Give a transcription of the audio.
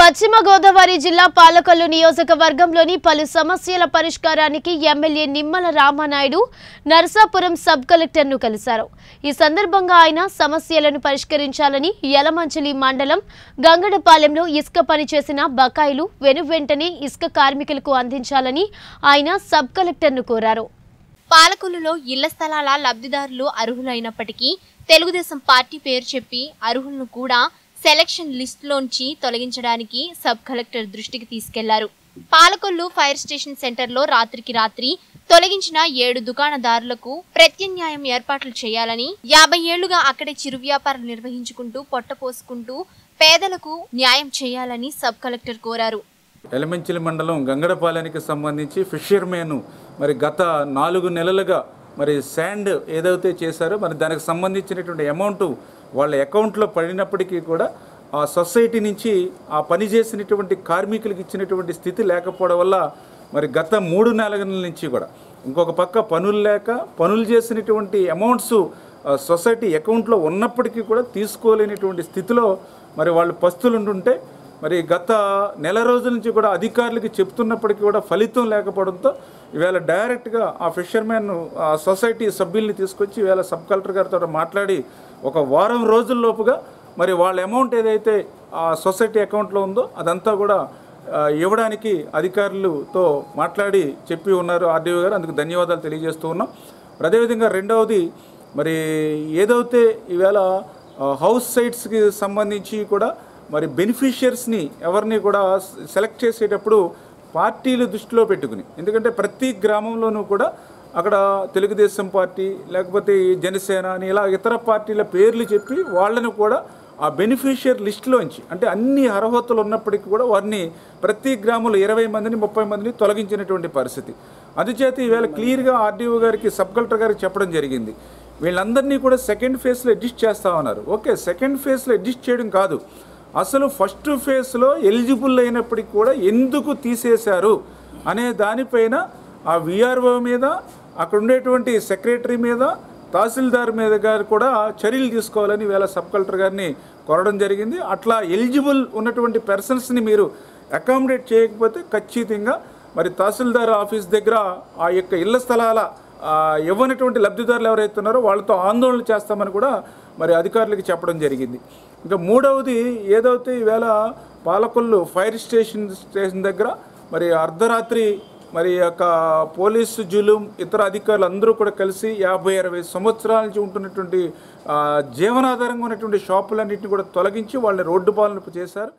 పశ్చిమ గోదావరి జిల్లా పాలకొల్లు నియోజకవర్గంలోని పలు సమస్యల పరిష్కారానికి ఎమ్మెల్యే నిమ్మల రామానాయుడు నరసాపురం సబ్ కలెక్టర్ను కలిశారు ఈ సందర్భంగా ఆయన సమస్యలను పరిష్కరించాలని యలమంచిలి మండలం గంగడపాలెంలో ఇసుక పని చేసిన బకాయిలు వెనువెంటనే ఇసుక కార్మికులకు అందించాలని ఆయన సబ్ కలెక్టర్ను కోరారు పాలకొల్లులో ఇళ్ల స్థలాల లబ్ధిదారులు అర్హులైనప్పటికీ తెలుగుదేశం పార్టీ పేరు చెప్పి అర్హులను కూడా సెలక్షన్ లిస్టులోంచి తొలగించడానికి సబ్ కలెక్టర్ దృష్టికి తీసుకెళ్లారు పాలకొల్లు ఫైర్ స్టేషన్ సెంటర్లో రాత్రికి రాత్రి తొలగించిన ఏడు దుకాణదారులకు ప్రత్యామ్నాయం ఏర్పాట్లు చేయాలని యాభై ఏళ్లుగా అక్కడే చిరు వ్యాపారం నిర్వహించుకుంటూ పొట్టపోసుకుంటూ పేదలకు న్యాయం చేయాలని సబ్ కలెక్టర్ కోరారు ఎలమెంచిలి మండలం గంగడపాలెనికి సంబంధించి ఫిషర్మెన్ మరి గత నాలుగు నెలలుగా మరి శాండ్ ఏదైతే చేశారో మరి దానికి సంబంధించినటువంటి అమౌంట్ వాళ్ళ అకౌంట్లో పడినప్పటికీ కూడా ఆ సొసైటీ నుంచి ఆ పని చేసినటువంటి కార్మికులకు ఇచ్చినటువంటి స్థితి లేకపోవడం వల్ల మరి గత మూడు నెలల నుంచి కూడా ఇంకొక పక్క పనులు లేక పనులు చేసినటువంటి అమౌంట్స్ సొసైటీ అకౌంట్లో ఉన్నప్పటికీ కూడా తీసుకోలేనటువంటి స్థితిలో మరి వాళ్ళు పస్తులుంటుంటే మరి గత నెల రోజుల నుంచి కూడా అధికారులకి చెప్తున్నప్పటికీ కూడా ఫలితం లేకపోవడంతో ఈవేళ డైరెక్ట్గా ఆ ఫిషర్మెన్ ఆ సొసైటీ సభ్యుల్ని తీసుకొచ్చి ఈవేళ సబ్ కలెక్టర్ గారితో మాట్లాడి ఒక వారం రోజుల్లోపుగా మరి వాళ్ళ అమౌంట్ ఏదైతే ఆ సొసైటీ అకౌంట్లో ఉందో అదంతా కూడా ఆ, ఇవ్వడానికి అధికారులతో మాట్లాడి చెప్పి ఉన్నారు ఆర్డీఓ గారు అందుకు ధన్యవాదాలు తెలియజేస్తూ ఉన్నాం మరి అదేవిధంగా రెండవది మరి ఏదైతే ఈవేళ ఆ, హౌస్ సైట్స్కి సంబంధించి కూడా మరి బెనిఫిషియర్స్ని ఎవరిని కూడా సెలెక్ట్ చేసేటప్పుడు పార్టీలు దృష్టిలో పెట్టుకుని ఎందుకంటే ప్రతి గ్రామంలోనూ కూడా అక్కడ తెలుగుదేశం పార్టీ లేకపోతే ఈ జనసేన అని ఇలా ఇతర పార్టీల పేర్లు చెప్పి వాళ్ళని కూడా ఆ బెనిఫిషియర్ లిస్టులోంచి అంటే అన్ని అర్హతలు ఉన్నప్పటికీ కూడా వారిని ప్రతి గ్రామంలో ఇరవై మందిని ముప్పై మందిని తొలగించినటువంటి పరిస్థితి అందుచేత ఈవేళ క్లియర్గా ఆర్డీఓ గారికి సబ్ కలెక్టర్ గారికి చెప్పడం జరిగింది వీళ్ళందరినీ కూడా సెకండ్ ఫేజ్లో అడ్జస్ట్ చేస్తా ఉన్నారు ఓకే సెకండ్ ఫేజ్లో అడ్జస్ట్ చేయడం కాదు అసలు ఫస్ట్ ఫేజ్లో ఎలిజిబుల్ అయినప్పటికీ కూడా ఎందుకు తీసేశారు అనే దానిపైన ఆ విఆర్ఓ మీద అక్కడ ఉండేటువంటి సెక్రటరీ మీద తహసీల్దార్ మీద గారు కూడా చర్యలు తీసుకోవాలని వేళ సబ్ కలెక్టర్ గారిని కోరడం జరిగింది అట్లా ఎలిజిబుల్ ఉన్నటువంటి పర్సన్స్ని మీరు అకామిడేట్ చేయకపోతే ఖచ్చితంగా మరి తహసీల్దార్ ఆఫీస్ దగ్గర ఆ యొక్క ఇళ్ల స్థలాల ఆ, ఇవ్వనటువంటి లబ్ధిదారులు ఎవరైతే ఉన్నారో వాళ్ళతో ఆందోళన చేస్తామని కూడా మరి అధికారులకి చెప్పడం జరిగింది ఇంకా మూడవది ఏదైతే ఈవేళ పాలకొల్లు ఫైర్ స్టేషన్ స్టేషన్ దగ్గర మరి అర్ధరాత్రి మరి ఈ యొక్క పోలీసు జులుం ఇతర అధికారులు అందరూ కూడా కలిసి యాభై అరవై సంవత్సరాల నుంచి ఉంటున్నటువంటి ఆ, జీవనాధారంగా ఉన్నటువంటి షాపులన్నింటినీ కూడా తొలగించి వాళ్ళని రోడ్డు పాలన చేశారు